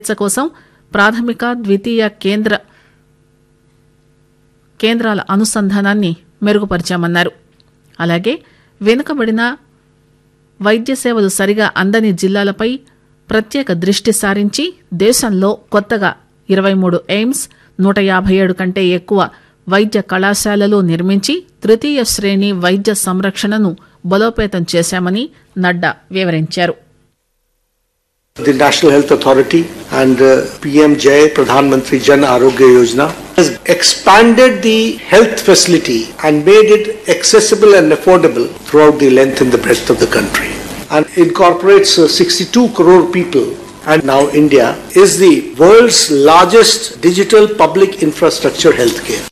చికిత్స కోసం ప్రాథమిక ద్వితీయ కేంద్ర కేంద్రాల అనుసంధానాన్ని మెరుగుపరిచామన్నారు అలాగే వెనుకబడిన వైద్య సేవలు సరిగా అందని జిల్లాలపై ప్రత్యేక దృష్టి సారించి దేశంలో కొత్తగా ఇరవై మూడు ఎయిమ్స్ నూట యాభై ఏడు కంటే ఎక్కువ వైద్య కళాశాలలు నిర్మించి తృతీయ శ్రేణి వైద్య సంరక్షణను బలోపేతం చేశామని నడ్డా వివరించారు The National Health Authority and uh, PM Jai Pradhan Mantri Jan Arogya Yojana has expanded the health facility and made it accessible and affordable throughout the length and the breadth of the country and incorporates uh, 62 crore people and now India is the world's largest digital public infrastructure healthcare.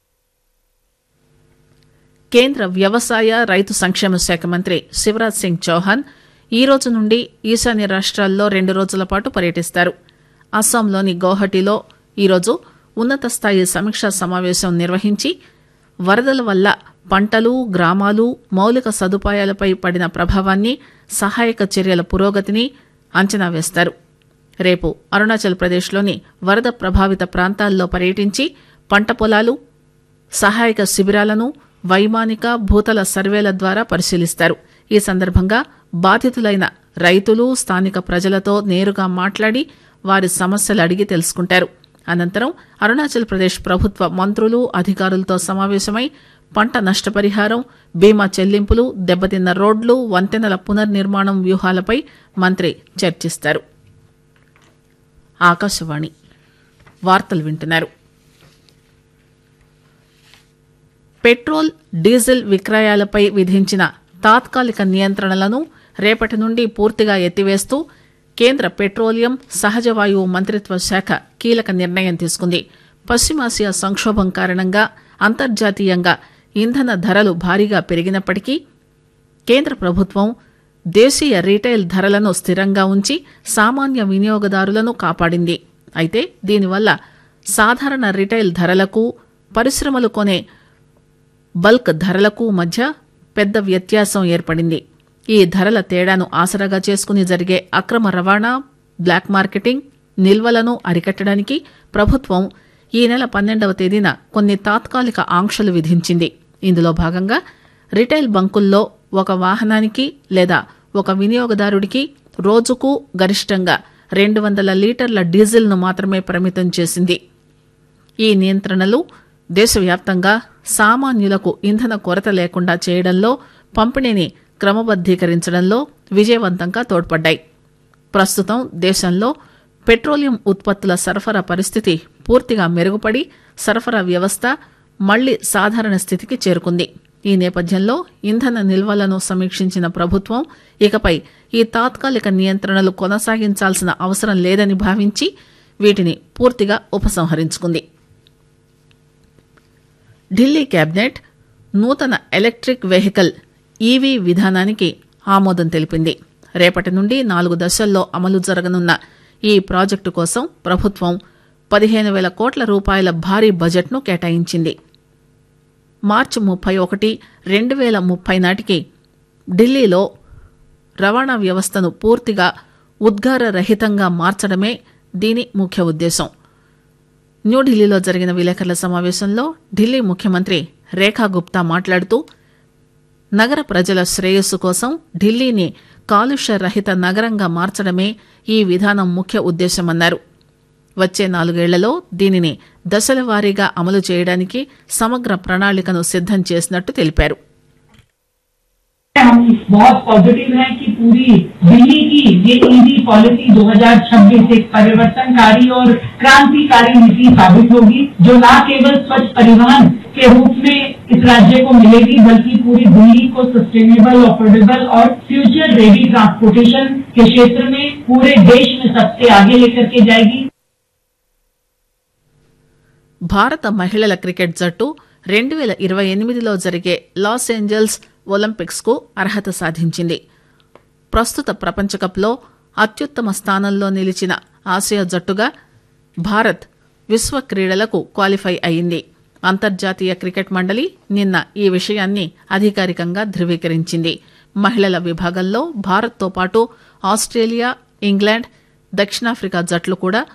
కేంద్ర వ్యవసాయ రైతు సంక్షేమ శాఖ మంత్రి శివరాజ్ సింగ్ చౌహాన్ ఈ రోజు నుండి ఈశాన్య రాష్ట్రాల్లో రెండు రోజుల పాటు పర్యటిస్తారు అస్సాంలోని గౌహటిలో ఈరోజు ఉన్నత స్థాయి సమీక్షా సమావేశం నిర్వహించి వరదల వల్ల పంటలు గ్రామాలు మౌలిక సదుపాయాలపై పడిన ప్రభావాన్ని సహాయక చర్యల పురోగతిని అంచనా వేస్తారు రేపు అరుణాచల్ ప్రదేశ్లోని వరద ప్రభావిత ప్రాంతాల్లో పర్యటించి పంట పొలాలు సహాయక శిబిరాలను వైమానిక భూతల సర్వేల ద్వారా పరిశీలిస్తారు ఈ సందర్భంగా బాధితులైన రైతులు స్థానిక ప్రజలతో నేరుగా మాట్లాడి వారి సమస్యలు అడిగి తెలుసుకుంటారు అనంతరం అరుణాచల్ ప్రదేశ్ ప్రభుత్వ మంత్రులు అధికారులతో సమావేశమై పంట నష్టపరిహారం బీమా చెల్లింపులు దెబ్బతిన్న రోడ్లు వంతెనల పునర్నిర్మాణం వ్యూహాలపై మంత్రి చర్చిస్తారు ఆకాశవాణి వార్తలు వింటున్నారు పెట్రోల్ డీజిల్ విక్రయాలపై విధించిన తాత్కాలిక నియంత్రణలను రేపటి నుండి పూర్తిగా ఎత్తివేస్తూ కేంద్ర పెట్రోలియం సహజ వాయువు మంత్రిత్వ శాఖ కీలక నిర్ణయం తీసుకుంది పశ్చిమాసియా సంక్షోభం కారణంగా అంతర్జాతీయంగా ఇంధన ధరలు భారీగా పెరిగినప్పటికీ కేంద్ర ప్రభుత్వం దేశీయ రీటైల్ ధరలను స్థిరంగా ఉంచి సామాన్య వినియోగదారులను కాపాడింది అయితే దీనివల్ల సాధారణ రీటైల్ ధరలకు పరిశ్రమలు కొనే బల్క్ ధరలకు మధ్య పెద్ద వ్యత్యాసం ఏర్పడింది ఈ ధరల తేడాను ఆసరాగా చేసుకుని జరిగే అక్రమ రవాణా బ్లాక్ మార్కెటింగ్ నిల్వలను అరికట్టడానికి ప్రభుత్వం ఈ నెల పన్నెండవ తేదీన కొన్ని తాత్కాలిక ఆంక్షలు విధించింది ఇందులో భాగంగా రిటైల్ బంకుల్లో ఒక వాహనానికి లేదా ఒక వినియోగదారుడికి రోజుకు గరిష్టంగా రెండు వందల లీటర్ల డీజిల్ను మాత్రమే పరిమితం చేసింది ఈ నియంత్రణలు దేశవ్యాప్తంగా సామాన్యులకు ఇంధన కొరత లేకుండా చేయడంలో పంపిణీని క్రమబద్దీకరించడంలో విజయవంతంగా తోడ్పడ్డాయి ప్రస్తుతం దేశంలో పెట్రోలియం ఉత్పత్తుల సరఫరా పరిస్థితి పూర్తిగా మెరుగుపడి సరఫరా వ్యవస్థ మళ్లీ సాధారణ స్థితికి చేరుకుంది ఈ నేపథ్యంలో ఇంధన నిల్వలను సమీక్షించిన ప్రభుత్వం ఇకపై ఈ తాత్కాలిక నియంత్రణలు కొనసాగించాల్సిన అవసరం లేదని భావించి వీటిని పూర్తిగా ఉపసంహరించుకుంది ఢిల్లీ కేబినెట్ నూతన ఎలక్ట్రిక్ వెహికల్ ఈవీ విధానానికి ఆమోదం తెలిపింది రేపటి నుండి నాలుగు దశల్లో అమలు జరగనున్న ఈ ప్రాజెక్టు కోసం ప్రభుత్వం పదిహేను వేల కోట్ల రూపాయల భారీ బడ్జెట్ను కేటాయించింది మార్చి ముప్పై ఒకటి రెండు వేల ముప్పై నాటికి ఢిల్లీలో రవాణా వ్యవస్థను పూర్తిగా ఉద్గార రహితంగా మార్చడమే దీని ముఖ్య ఉద్దేశం న్యూఢిల్లీలో జరిగిన విలేకరుల సమావేశంలో ఢిల్లీ ముఖ్యమంత్రి రేఖా గుప్తా మాట్లాడుతూ నగర ప్రజల శ్రేయస్సు కోసం ఢిల్లీని కాలుష్య రహిత నగరంగా మార్చడమే ఈ విధానం ముఖ్య ఉద్దేశమన్నారు వచ్చే నాలుగేళ్లలో దీనిని దశల వారీగా అమలు చేయడానికి సమగ్ర ప్రణాళికను సిద్దం చేసినట్టు తెలిపారు हम बहुत पॉजिटिव हैं कि पूरी दिल्ली की ये ईवी पॉलिसी 2026 एक परिवर्तनकारी और क्रांतिकारी नीति साबित होगी जो न केवल स्वच्छ परिवहन के रूप में इस राज्य को मिलेगी बल्कि पूरी दिल्ली को सस्टेनेबल अफोर्डेबल और फ्यूचर रेडी ट्रांसपोर्टेशन के क्षेत्र में पूरे देश में सबसे आगे लेकर के जाएगी భారత మహిళల క్రికెట్ జట్టు రెండు వేల ఇరవై ఎనిమిదిలో జరిగే లాస్ ఏంజల్స్ ఒలింపిక్స్ కు అర్హత సాధించింది ప్రస్తుత ప్రపంచకప్లో అత్యుత్తమ స్థానంలో నిలిచిన ఆసియా జట్టుగా భారత్ విశ్వ క్రీడలకు క్వాలిఫై అయింది అంతర్జాతీయ క్రికెట్ మండలి నిన్న ఈ విషయాన్ని అధికారికంగా ధృవీకరించింది మహిళల విభాగంలో భారత్తో పాటు ఆస్ట్రేలియా ఇంగ్లాండ్ దక్షిణాఫ్రికా జట్లు కూడా